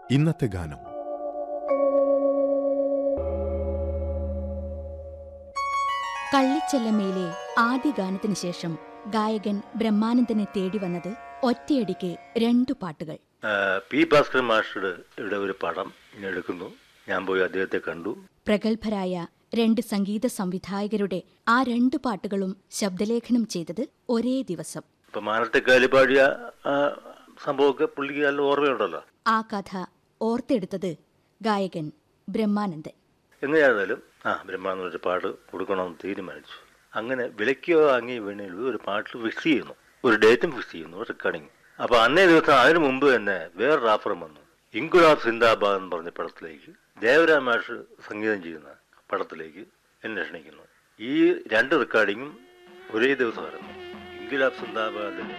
ഇന്നത്തെ ഗാനം കള്ളിച്ചെല്ലമ്മയിലെ ആദ്യ ഗാനത്തിന് ശേഷം ഗായകൻ ബ്രഹ്മാനന്ദനെ തേടി വന്നത് ഒറ്റയടിക്ക് രണ്ടു പാട്ടുകൾ ആ, പി ഭാസ്കരൻ മാസ്റ്ററുടെ ഇവിടെ ഒരു പടം ഇങ്ങനെ എടുക്കുന്നു ഞാൻ പോയി അദ്ദേഹത്തെ കണ്ടു പ്രഗത്ഭരായ രണ്ട് സംഗീത സംവിധായകരുടെ ആ രണ്ടു പാട്ടുകളും ശബ്ദലേഖനം ചെയ്തത് ഒരേ ദിവസം ഇപ്പൊ മാനത്തെ കാലിപ്പാടിയ ആ, സംഭവമൊക്കെ പുള്ളിക്ക് നല്ല ഓർമ്മയുണ്ടല്ലോ ആ കഥ ഓർത്തെടുത്തത് ഗായകൻ ബ്രഹ്മാനന്ദൻ എങ്ങനെയായിരുന്നാലും ആ ബ്രഹ്മാനന്ദ ഒരു പാട്ട് കൊടുക്കണമെന്ന് തീരുമാനിച്ചു അങ്ങനെ വിലയ്ക്കോ വാങ്ങി വീണയിൽ ഒരു പാട്ട് ഫിക്സ് ചെയ്യുന്നു ഒരു ഡേറ്റും ഫിക്സ് ചെയ്യുന്നു റെക്കോർഡിങ് അപ്പൊ അന്നേ ദിവസം അതിനു മുമ്പ് തന്നെ വേറൊരു ഓഫറും വന്നു ഇൻകുലാബ് സിന്ദാബാദ് എന്ന് പറഞ്ഞ പടത്തിലേക്ക് ദേവരാം മാഷ് സംഗീതം ചെയ്യുന്ന പടത്തിലേക്ക് എന്നെ ക്ഷണിക്കുന്നു ഈ രണ്ട് റെക്കോർഡിങ്ങും ഒരേ ദിവസമായിരുന്നു ഇൻകുലാബ് സിന്ദാബാദിൽ